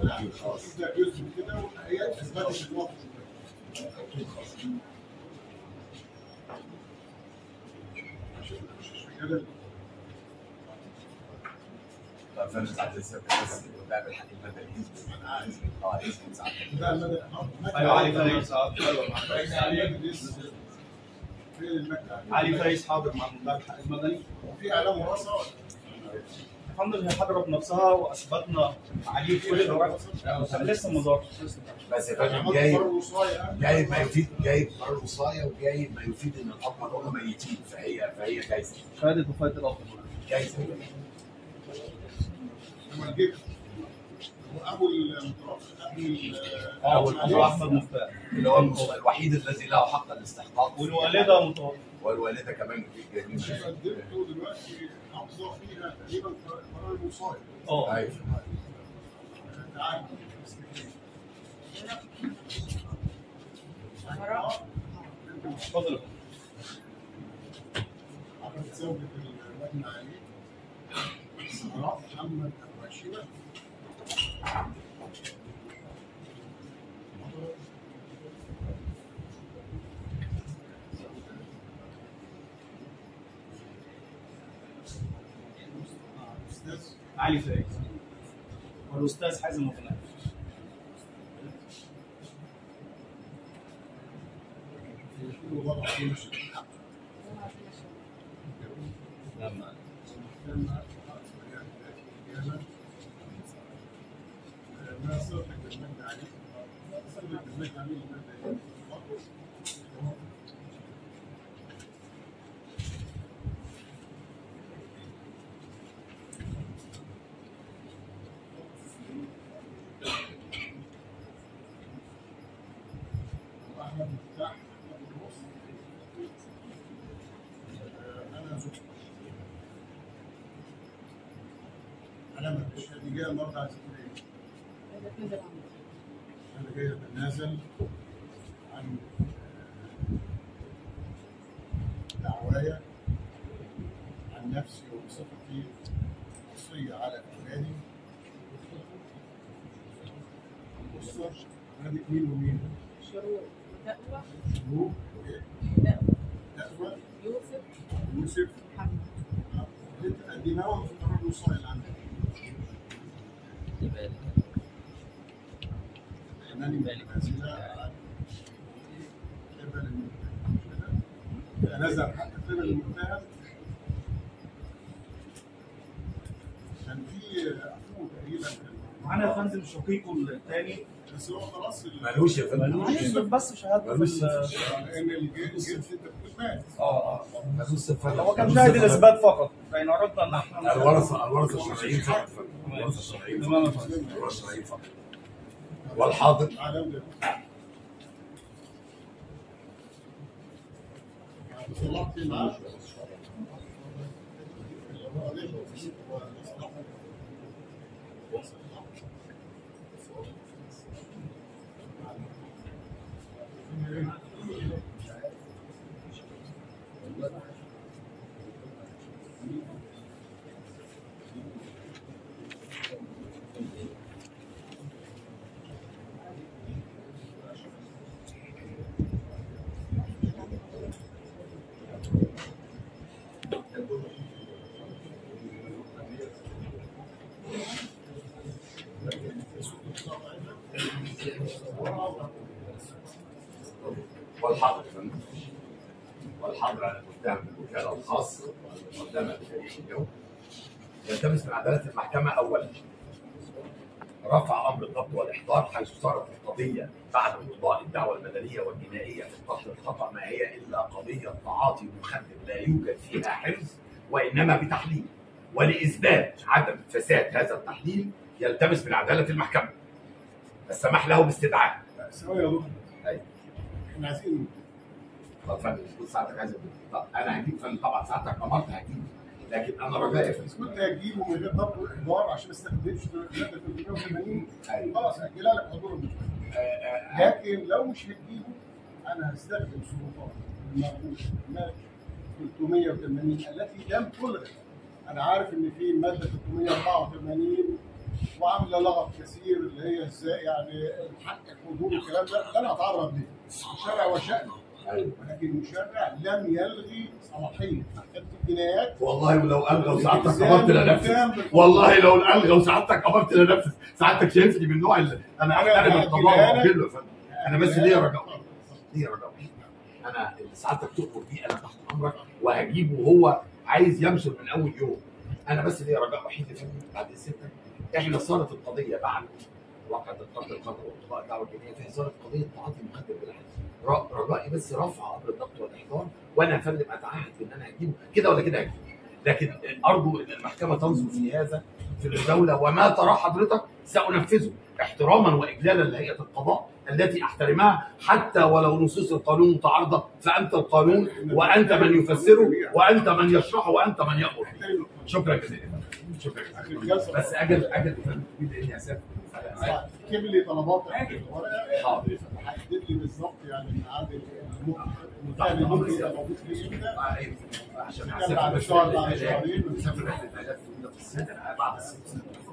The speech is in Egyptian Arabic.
لا خلاص ده جزء كده والحقيقه اثبتت الوقت كده طب فانا ساعات لسه بس بعمل حق المدى الحزب انا عايز اه اسم ساعات ده المدى ايوه علي فايز ايوه علي فايز حاضر مع المنتدى الحق المدني في اعلام وراثه الحمد لله حضرت نفسها واثبتنا عليه كل الاوراق لسه ما ظهرش لسه بس يا فندم عملت جايب قرار وصاية جايب ما يفيد جايب قرار وصايه وجايب ما يفيد ان الاطفال هم ميتين فهي فهي جايزه شهاده وفاه الاب جايزه لما جيت وابو المتوفى ابو ابو ابو احمد مفتاح اللي هو المس- الوحيد الذي له حق الاستحقاق والوالده متوفاه والوالده كمان في جميل قدمته دلوقتي حافظه فيها تقريبا قرار الوصايه اه ايوه تعال اتفضل عملت زوجة المجنى عليه سراء محمد الراشدة أستاذ علي فايز والاستاذ حازم مطلع يكون وضع في مشهد لما ما صرت بالمجد عليه صرت بالمجد عليه المادة أحمد مفتاح أحمد الروس أنا زوجتي علامة الشهادة جاية النهارده عايز تقول إيه؟ أنا جاي أتنازل عن دعوايا عن نفسي وبصفتي وصية على أولادي الأسرة ولادي مين ومين؟ شروق تقوى شروق وإيه؟ تقوى يوسف يوسف محمد اللي أنت قدمناهم في قرار الوصاية اللي عندك حناني متنازلة عن قبل المتهم تنازل حق قبل المتهم كان في اخوه تقريبا كان معانا يا فندم شقيقه الثاني بس هو خلاص ال- ملوش يا فندم يثبت بس شهادته في ملوش ال- لان الجنس انت كنت مات اه اه ملوش صفه هو كان شاهد الاثبات فقط فان اردنا ان احنا الورثه الورثه الشرعيين فقط الورثه الشرعيين تمام يا فقط فندم الورثه الشرعيين فقط والحاضر على ولد. طلعت معاه والحاضر يا فندم والحاضر على المتهم بالوكاله الخاصه المقدمه بتاريخ اليوم يلتمس من عداله المحكمه اولا رفع امر الضبط والاحضار حيث صارت القضيه بعد انقضاء الدعوه المدنيه والجنائيه في القتل الخطا ما هي الا قضيه تعاطي مخدر لا يوجد فيها حفظ وانما بتحليل ولاثبات عدم فساد هذا التحليل يلتمس من عداله المحكمه السماح له باستدعاء ثواني يا دكتور أيوة. احنا عايزين طب فندم كل ساعتك عايز أقول. طب انا هجيب فندم طبعا ساعتك امرت هجيب لكن انا رجاء يا بس فندم كنت هتجيبه من غير ضبط واحضار عشان ما استخدمش ماده 380 أيوة. خلاص هاجلها لك حضور المشكله آه، آه، آه، لكن لو مش هتجيبه انا هستخدم سلطات المربوط ماده 380 التي لم تلغى انا عارف ان في ماده 384 وعامله لغط كثير اللي هي ازاي يعني حق الحضور والكلام ده ده انا اتعرض ليه شرع وشأن ايوه ولكن المشرع لم يلغي صلاحيه محكمه الجنايات والله ولو الغى وسعادتك امرت لنفذ والله لو الغى وسعادتك امرت لنفذ سعادتك شايفني من النوع اللي انا احترم القضاء واقبله يا فندم انا بس ليا رجاء ليا رجاء انا اللي سعادتك تؤمر بيه انا تحت امرك وهجيبه وهو عايز يمشي من اول يوم انا بس ليا رجاء وحيد يا فندم بعد اذنك احنا صارت القضيه بعد واقعة القتل القتل وانطلاق الدعوه الجنائيه فهي صارت قضيه تعاطي مخدر بالعكس ر- رجائي بس رفع امر الضبط والاحضار وانا يا فندم اتعهد بان انا هجيبه كده ولا كده هجيبه لكن ارجو ان المحكمه تنظر في هذا في الدوله وما ترى حضرتك سانفذه احتراما واجلالا لهيئه القضاء التي احترمها حتى ولو نصوص القانون متعارضه فانت القانون وانت من يفسره وانت من يشرحه وانت من يامر شكرا جزيلا شكرا جزيلا بس اجل اجل يا فندم لاني اسف اكتب لي طلبات الورقه حاضر يا فندم. حدد لي بالظبط يعني ميعاد المنتهى اللي ممكن يبقى موجود فيه امتى عشان كان بعد شهر بعد اسافر شهرين اسافر بعد الست